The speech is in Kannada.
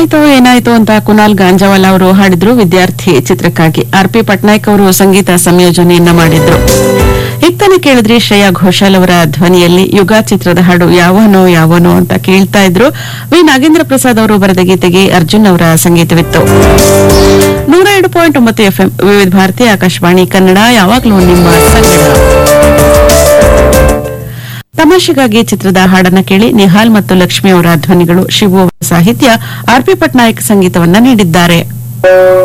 ಏನಾಯ್ತೋ ಏನಾಯ್ತೋ ಅಂತ ಕುನಾಲ್ ಗಾಂಜಾವಾಲ ಅವರು ಹಾಡಿದ್ರು ವಿದ್ಯಾರ್ಥಿ ಚಿತ್ರಕ್ಕಾಗಿ ಆರ್ ಪಿ ಪಟ್ನಾಯಕ್ ಅವರು ಸಂಗೀತ ಸಂಯೋಜನೆಯನ್ನ ಮಾಡಿದ್ರು ಈಗ ತಾನೇ ಕೇಳಿದ್ರಿ ಶ್ರೇಯಾ ಘೋಷಾಲ್ ಅವರ ಧ್ವನಿಯಲ್ಲಿ ಯುಗ ಚಿತ್ರದ ಹಾಡು ಯಾವನೋ ಯಾವನೋ ಅಂತ ಕೇಳ್ತಾ ಇದ್ರು ವಿ ನಾಗೇಂದ್ರ ಪ್ರಸಾದ್ ಅವರು ಬರೆದ ಗೀತೆಗೆ ಅರ್ಜುನ್ ಅವರ ಸಂಗೀತವಿತ್ತು ನೂರ ಎರಡು ಪಾಯಿಂಟ್ ಒಂಬತ್ತು ಎಫ್ಎಂ ವಿವಿಧ ಭಾರತಿ ಆಕಾಶವಾಣಿ ಕನ್ನಡ ಯಾವಾಗಲೂ ನಿಮ್ಮ ಸಂಗಡ ತಮಾಷೆಗಾಗಿ ಚಿತ್ರದ ಹಾಡನ್ನ ಕೇಳಿ ನಿಹಾಲ್ ಮತ್ತು ಲಕ್ಷ್ಮಿ ಅವರ ಧ್ವನಿಗಳು ಶಿವು ಅವರ ಸಾಹಿತ್ಯ ಆರ್ ಪಿ ಪಟ್ನಾಯಕ್ ಸಂಗೀತವನ್ನ ನೀಡಿದ್ದಾರೆ